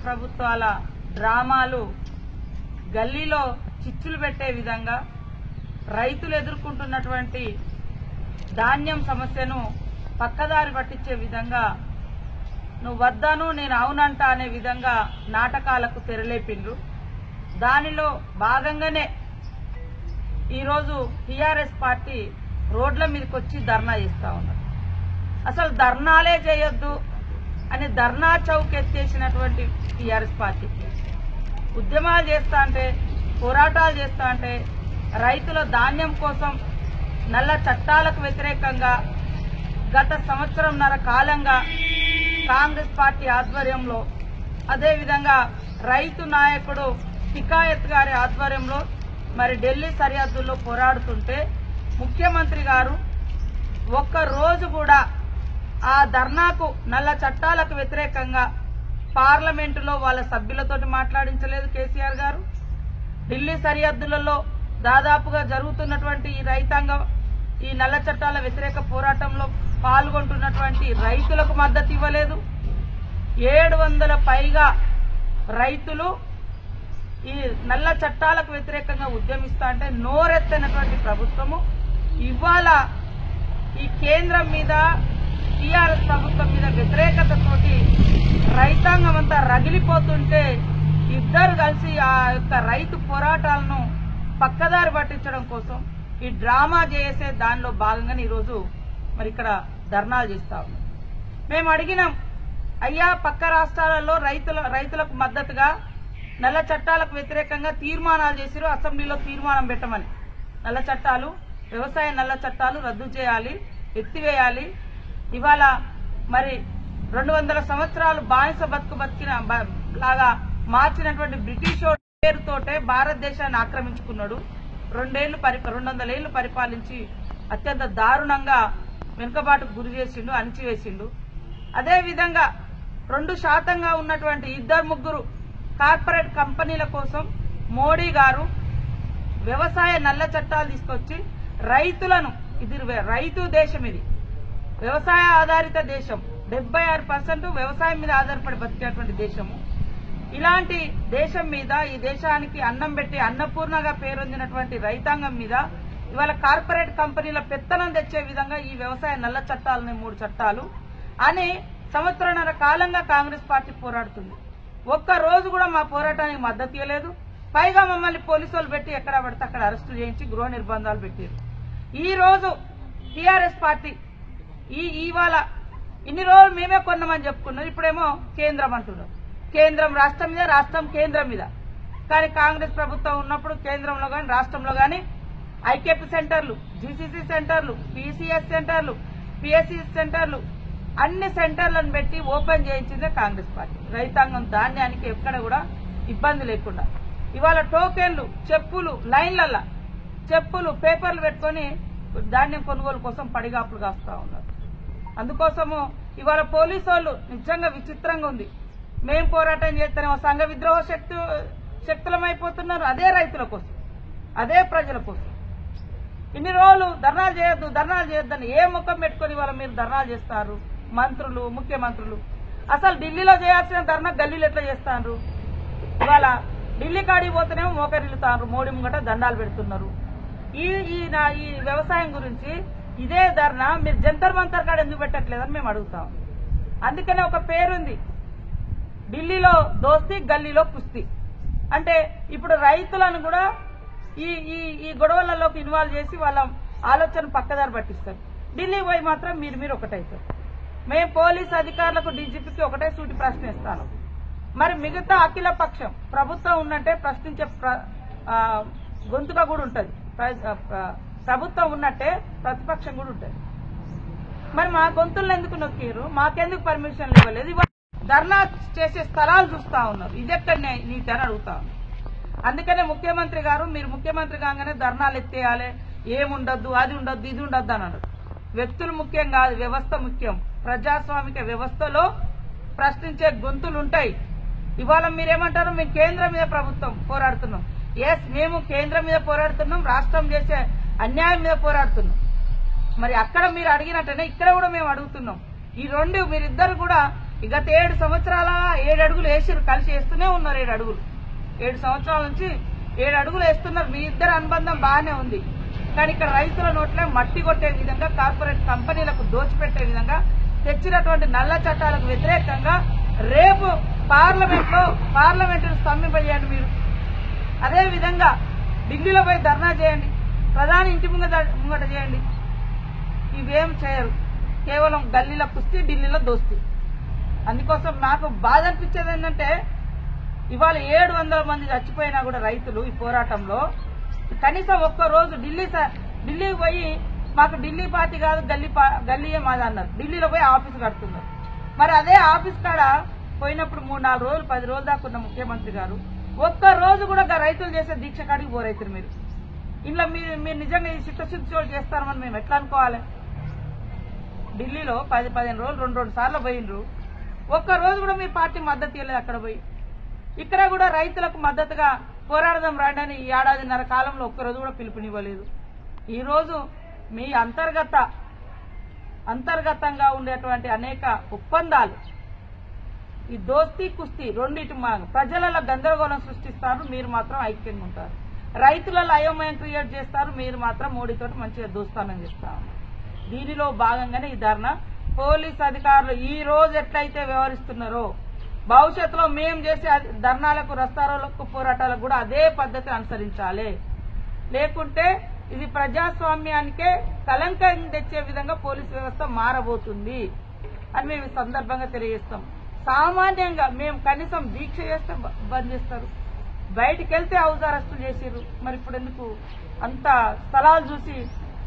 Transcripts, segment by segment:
ప్రభుత్వాల డ్రామాలు గల్లీలో చిచ్చులు పెట్టే విధంగా రైతులు ఎదుర్కొంటున్నటువంటి ధాన్యం సమస్యను పక్కదారి పట్టించే విధంగా నువ్వు వద్దాను నేను అవునంట అనే విధంగా నాటకాలకు తెరలేపిండ్రు దానిలో భాగంగానే ఈరోజు టీఆర్ఎస్ పార్టీ రోడ్ల మీదకి వచ్చి ధర్నా చేస్తా ఉన్నారు అసలు ధర్నాలే చేయొద్దు అని ధర్నా చౌక్ ఎత్తేసినటువంటి టీఆర్ఎస్ పార్టీ ఉద్యమాలు చేస్తా అంటే పోరాటాలు చేస్తా అంటే రైతుల ధాన్యం కోసం నల్ల చట్టాలకు వ్యతిరేకంగా గత సంవత్సరంన్నర కాలంగా కాంగ్రెస్ పార్టీ ఆధ్వర్యంలో అదేవిధంగా రైతు నాయకుడు టికాయత్ గారి ఆధ్వర్యంలో మరి ఢిల్లీ సరిహద్దుల్లో పోరాడుతుంటే ముఖ్యమంత్రి గారు ఒక్క రోజు కూడా ఆ ధర్నాకు నల్ల చట్టాలకు వ్యతిరేకంగా పార్లమెంటులో వాళ్ళ సభ్యులతోటి మాట్లాడించలేదు కేసీఆర్ గారు ఢిల్లీ సరిహద్దులలో దాదాపుగా జరుగుతున్నటువంటి ఈ రైతాంగం ఈ నల్ల చట్టాల వ్యతిరేక పోరాటంలో పాల్గొంటున్నటువంటి రైతులకు మద్దతు ఇవ్వలేదు ఏడు వందల పైగా రైతులు ఈ నల్ల చట్టాలకు వ్యతిరేకంగా ఉద్యమిస్తా అంటే నోరెత్తనటువంటి ప్రభుత్వము ఇవాళ ఈ కేంద్రం మీద టీఆర్ఎస్ ప్రభుత్వం మీద వ్యతిరేకతతోటి రైతాంగం అంతా రగిలిపోతుంటే ఇద్దరు కలిసి ఆ యొక్క రైతు పోరాటాలను పక్కదారి పట్టించడం కోసం ఈ డ్రామా చేసే దానిలో భాగంగానే ఈరోజు మరి ఇక్కడ ధర్నాలు చేస్తా ఉన్నాం మేము అడిగినాం అయ్యా పక్క రాష్ట్రాలలో రైతుల రైతులకు మద్దతుగా నల్ల చట్టాలకు వ్యతిరేకంగా తీర్మానాలు చేసిరు అసెంబ్లీలో తీర్మానం పెట్టమని నల్ల చట్టాలు వ్యవసాయ నల్ల చట్టాలు రద్దు చేయాలి ఎత్తివేయాలి ఇవాళ మరి రెండు వందల సంవత్సరాలు బానిస బతుకు బతికిన బ- లాగా మార్చినటువంటి బ్రిటిష్ వాడి పేరుతోటే భారతదేశాన్ని ఆక్రమించుకున్నాడు రెండేళ్లు పరి రెండు వందల ఏళ్లు పరిపాలించి అత్యంత దారుణంగా వెనుకబాటుకు గురి చేసిండు అణిచివేసిండు అదే విధంగా రెండు శాతంగా ఉన్నటువంటి ఇద్దరు ముగ్గురు కార్పొరేట్ కంపెనీల కోసం మోడీ గారు వ్యవసాయ నల్ల చట్టాలు తీసుకొచ్చి రైతులను ఇది రైతు దేశం ఇది వ్యవసాయ ఆధారిత దేశం డెబ్బై ఆరు పర్సెంట్ వ్యవసాయం మీద ఆధారపడి బతికేటువంటి దేశము ఇలాంటి దేశం మీద ఈ దేశానికి అన్నం పెట్టి అన్నపూర్ణగా పేరొందినటువంటి రైతాంగం మీద ఇవాళ కార్పొరేట్ కంపెనీల పెత్తనం తెచ్చే విధంగా ఈ వ్యవసాయ నల్ల చట్టాలని మూడు చట్టాలు అని సంవత్సరంన్నర కాలంగా కాంగ్రెస్ పార్టీ పోరాడుతుంది ఒక్క రోజు కూడా మా పోరాటానికి మద్దతు ఇవ్వలేదు పైగా మమ్మల్ని పోలీసు వాళ్ళు పెట్టి ఎక్కడ పడితే అక్కడ అరెస్టు చేయించి గృహ నిర్బంధాలు పెట్టారు ఈ రోజు టీఆర్ఎస్ పార్టీ ఈ ఇవాళ ఇన్ని రోజులు మేమే కొన్నామని చెప్పుకున్నారు ఇప్పుడేమో కేంద్రం అంటున్నారు కేంద్రం రాష్ట్రం మీద రాష్ట్రం కేంద్రం మీద కానీ కాంగ్రెస్ ప్రభుత్వం ఉన్నప్పుడు కేంద్రంలో కానీ రాష్ట్రంలో కానీ ఐకేపీ సెంటర్లు జీసీసీ సెంటర్లు పీసీఎస్ సెంటర్లు పిఎస్సి సెంటర్లు అన్ని సెంటర్లను పెట్టి ఓపెన్ చేయించిందే కాంగ్రెస్ పార్టీ రైతాంగం ధాన్యానికి ఎక్కడ కూడా ఇబ్బంది లేకుండా ఇవాళ టోకెన్లు చెప్పులు లైన్లల్లా చెప్పులు పేపర్లు పెట్టుకొని ధాన్యం కొనుగోలు కోసం పడిగాపులు కాస్తా ఉన్నారు అందుకోసము ఇవాళ పోలీసు వాళ్ళు నిజంగా విచిత్రంగా ఉంది మేం పోరాటం చేస్తేనే సంఘ విద్రోహ శక్తి శక్తులమైపోతున్నారు అదే రైతుల కోసం అదే ప్రజల కోసం ఇన్ని రోజులు ధర్నాలు చేయొద్దు ధర్నాలు చేయొద్దని ఏ ముఖం పెట్టుకొని ఇవాళ మీరు ధర్నాలు చేస్తారు మంత్రులు ముఖ్యమంత్రులు అసలు ఢిల్లీలో చేయాల్సిన ధర్నా గల్లీలు ఎట్లా చేస్తారు ఇవాళ ఢిల్లీ కాడికి పోతేనేమో మోకరిల్లుతారు మోడీ ముంగట దండాలు పెడుతున్నారు ఈ ఈ నా ఈ వ్యవసాయం గురించి ఇదే ధర్నా మీరు జంతర్ మంతర్ కాడ ఎందుకు పెట్టట్లేదని మేము అడుగుతాం అందుకనే ఒక పేరుంది ఢిల్లీలో దోస్తీ గల్లీలో కుస్తీ అంటే ఇప్పుడు రైతులను కూడా ఈ ఈ ఈ గొడవలలోకి ఇన్వాల్వ్ చేసి వాళ్ళ ఆలోచన పక్కదారి పట్టిస్తారు ఢిల్లీ పోయి మాత్రం మీరు మీరు ఒకటైతారు మేము పోలీస్ అధికారులకు డీజీపీకి ఒకటే సూటి ప్రశ్న ఇస్తాను మరి మిగతా అఖిల పక్షం ప్రభుత్వం ఉన్నట్టే ప్రశ్నించే ప్ర- ఆ, గొంతుక కూడా ఉంటుంది ప్రభుత్వం ఉన్నట్టే ప్రతిపక్షం కూడా ఉంటుంది మరి మా గొంతులను ఎందుకు నొక్కిరు మాకెందుకు పర్మిషన్ ఇవ్వలేదు ఇవాళ ధర్నా చేసే స్థలాలు చూస్తా ఉన్నారు ఇదెక్కడ నీతి అని అడుగుతా ఉన్నారు. అందుకనే ముఖ్యమంత్రి గారు మీరు ముఖ్యమంత్రి కాగానే ధర్నాలు ఎత్తేయాలి ఏముండద్దు అది ఉండద్దు ఇది ఉండద్దు అని అన్నారు వ్యక్తులు ముఖ్యం కాదు వ్యవస్థ ముఖ్యం ప్రజాస్వామిక వ్యవస్థలో ప్రశ్నించే గొంతులు ఉంటాయి ఇవాళ మీరేమంటారు మేము కేంద్రం మీద ప్రభుత్వం పోరాడుతున్నాం ఎస్ మేము కేంద్రం మీద పోరాడుతున్నాం రాష్ట్రం చేసే అన్యాయం మీద పోరాడుతున్నాం మరి అక్కడ మీరు అడిగినట్టనే ఇక్కడ కూడా మేము అడుగుతున్నాం ఈ రెండు మీరిద్దరు కూడా ఈ గత ఏడు సంవత్సరాల ఏడు అడుగులు వేసారు కలిసి వేస్తూనే ఉన్నారు ఏడు అడుగులు ఏడు సంవత్సరాల నుంచి ఏడు అడుగులు వేస్తున్నారు మీ ఇద్దరు అనుబంధం బాగానే ఉంది కానీ ఇక్కడ రైతుల నోట్లే మట్టి కొట్టే విధంగా కార్పొరేట్ కంపెనీలకు దోచిపెట్టే విధంగా తెచ్చినటువంటి నల్ల చట్టాలకు వ్యతిరేకంగా రేపు పార్లమెంట్ లో పార్లమెంటును స్తంభింపజేయండి మీరు అదే విధంగా ఢిల్లీలో పోయి ధర్నా చేయండి ప్రధాని ఇంటి ముంగట ముంగట చేయండి ఇవేం చేయరు కేవలం గల్లీలో కుస్తీ ఢిల్లీలో దోస్తీ అందుకోసం నాకు బాధ అనిపించేది ఏంటంటే ఇవాళ ఏడు వందల మంది చచ్చిపోయినా కూడా రైతులు ఈ పోరాటంలో కనీసం ఒక్క రోజు ఢిల్లీ స- ఢిల్లీకి పోయి మాకు ఢిల్లీ పార్టీ కాదు గల్లీ పా- గల్లీయే మాది అన్నారు ఢిల్లీలో పోయి ఆఫీస్ కడుతున్నారు మరి అదే ఆఫీస్ కాడ పోయినప్పుడు మూడు నాలుగు రోజులు పది రోజులు దాకా ఉన్న ముఖ్యమంత్రి గారు ఒక్క రోజు కూడా గా రైతులు చేసే దీక్ష కాడికి పోరైతురు మీరు ఇంట్లో మీరు మీరు నిజంగా ఈ చిత్తశుద్ధి చోటు చేస్తారని మేము ఎట్లా అనుకోవాలి ఢిల్లీలో పది పదిహేను రోజులు రెండు రెండు సార్లు పోయినరు ఒక్క రోజు కూడా మీ పార్టీ మద్దతు ఇవ్వలేదు అక్కడ పోయి ఇక్కడ కూడా రైతులకు మద్దతుగా పోరాడదాం రండి అని ఈ ఏడాదిన్నర కాలంలో ఒక్క రోజు కూడా పిలుపునివ్వలేదు ఈ రోజు మీ అంతర్గత అంతర్గతంగా ఉండేటువంటి అనేక ఒప్పందాలు ఈ దోస్తీ కుస్తీ రెండింటి మా ప్రజలలో గందరగోళం సృష్టిస్తారు మీరు మాత్రం ఐక్యంగా ఉంటారు రైతులలో అయోమయం క్రియేట్ చేస్తారు మీరు మాత్రం మోడీతో మంచిగా దోస్తానం చేస్తారు దీనిలో భాగంగానే ఈ ధర్నా పోలీస్ అధికారులు ఈ రోజు ఎట్లయితే వ్యవహరిస్తున్నారో భవిష్యత్తులో మేము చేసే అధి- ధర్నాలకు రస్తారోలకు పోరాటాలకు కూడా అదే పద్ధతి అనుసరించాలి లేకుంటే ఇది ప్రజాస్వామ్యానికే కలంకం తెచ్చే విధంగా పోలీస్ వ్యవస్థ మారబోతుంది అని మేము ఈ సందర్భంగా తెలియజేస్తాం సామాన్యంగా మేము కనీసం దీక్ష చేస్తే బ- బంద్ చేస్తారు బయటికి వెళ్తే హౌస్ అరెస్టులు చేసిర్రు మరి ఇప్పుడు ఎందుకు అంత స్థలాలు చూసి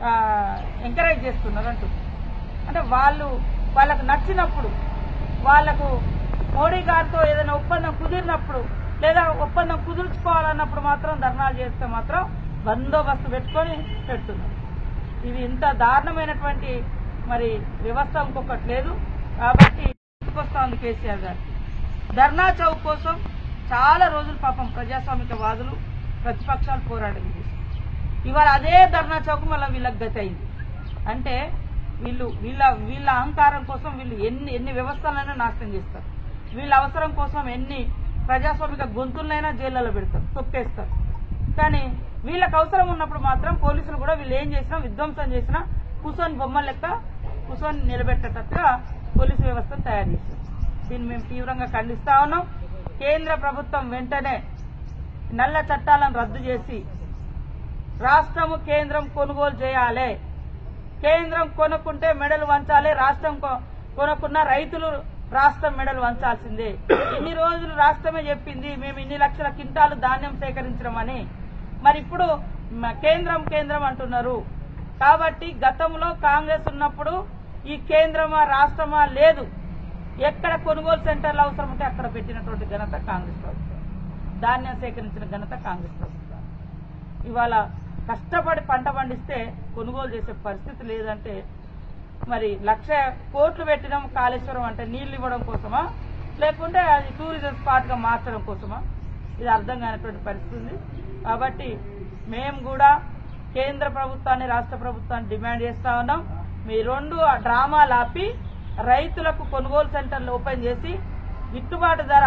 ఎంకరేజ్ చేస్తున్నారు అంటూ అంటే వాళ్ళు వాళ్ళకు నచ్చినప్పుడు వాళ్లకు మోడీ గారితో ఏదైనా ఒప్పందం కుదిరినప్పుడు లేదా ఒప్పందం కుదుర్చుకోవాలన్నప్పుడు మాత్రం ధర్నాలు చేస్తే మాత్రం బందోబస్తు పెట్టుకొని పెడుతున్నారు ఇది ఇంత దారుణమైనటువంటి మరి వ్యవస్థ ఇంకొకటి లేదు కాబట్టి వస్తా ఉంది కేసీఆర్ గారు ధర్నా చౌక్ కోసం చాలా రోజులు పాపం ప్రజాస్వామిక వాదులు ప్రతిపక్షాలు పోరాటం చేశారు ఇవాళ అదే ధర్నా చౌక్ మళ్ళీ వీళ్ళకి గతి అయింది అంటే వీళ్ళు వీళ్ళ వీళ్ళ అహంకారం కోసం వీళ్ళు ఎన్ని ఎన్ని వ్యవస్థలైనా నాశనం చేస్తారు వీళ్ళ అవసరం కోసం ఎన్ని ప్రజాస్వామిక గొంతులనైనా జైళ్లలో పెడతారు తొక్కేస్తారు కానీ వీళ్ళకి అవసరం ఉన్నప్పుడు మాత్రం పోలీసులు కూడా వీళ్ళు ఏం చేసినా విధ్వంసం చేసినా కూర్చొని బొమ్మల లెక్క కూర్చొని నిలబెట్టేటట్టుగా పోలీసు వ్యవస్థను తయారు చేశారు దీన్ని మేము తీవ్రంగా ఖండిస్తా ఉన్నాం కేంద్ర ప్రభుత్వం వెంటనే నల్ల చట్టాలను రద్దు చేసి రాష్ట్రము కేంద్రం కొనుగోలు చేయాలి కేంద్రం కొనుక్కుంటే మెడలు వంచాలి రాష్ట్రం కొ- కొనుక్కున్న రైతులు రాష్ట్రం మెడలు వంచాల్సిందే ఇన్ని రోజులు రాష్ట్రమే చెప్పింది మేము ఇన్ని లక్షల కింటాలు ధాన్యం సేకరించడమని మరి ఇప్పుడు మ- కేంద్రం కేంద్రం అంటున్నారు కాబట్టి గతంలో కాంగ్రెస్ ఉన్నప్పుడు ఈ కేంద్రమా రాష్ట్రమా లేదు ఎక్కడ కొనుగోలు సెంటర్లు అవసరం ఉంటే అక్కడ పెట్టినటువంటి ఘనత కాంగ్రెస్ ప్రభుత్వం ధాన్యం సేకరించిన ఘనత కాంగ్రెస్ ప్రభుత్వం ఇవాళ కష్టపడి పంట పండిస్తే కొనుగోలు చేసే పరిస్థితి లేదంటే మరి లక్ష కోట్లు పెట్టినాం కాళేశ్వరం అంటే నీళ్లు ఇవ్వడం కోసమా లేకుంటే అది టూరిజం స్పాట్ గా మార్చడం కోసమా ఇది అర్థం కానటువంటి పరిస్థితి ఉంది కాబట్టి మేము కూడా కేంద్ర ప్రభుత్వాన్ని రాష్ట్ర ప్రభుత్వాన్ని డిమాండ్ చేస్తా ఉన్నాం మీ రెండు ఆ డ్రామాలు ఆపి రైతులకు కొనుగోలు సెంటర్లు ఓపెన్ చేసి గిట్టుబాటు ధర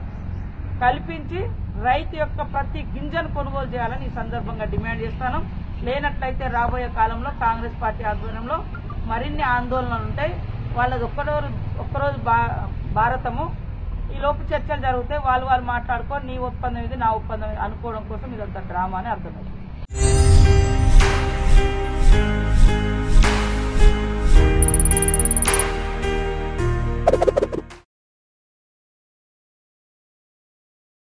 కల్పించి రైతు యొక్క ప్రతి గింజను కొనుగోలు చేయాలని ఈ సందర్భంగా డిమాండ్ చేస్తాను లేనట్లయితే రాబోయే కాలంలో కాంగ్రెస్ పార్టీ ఆధ్వర్యంలో మరిన్ని ఆందోళనలు ఉంటాయి వాళ్ళది ఒక్కరోజు ఒక్కరోజు భా- భారతము ఈ లోపు చర్చలు జరుగుతాయి వాళ్ళు వాళ్ళు మాట్లాడుకొని నీ ఒప్పందం ఇది నా ఒప్పందం ఇది అనుకోవడం కోసం ఇదంతా డ్రామా అని అర్థమవుతుంది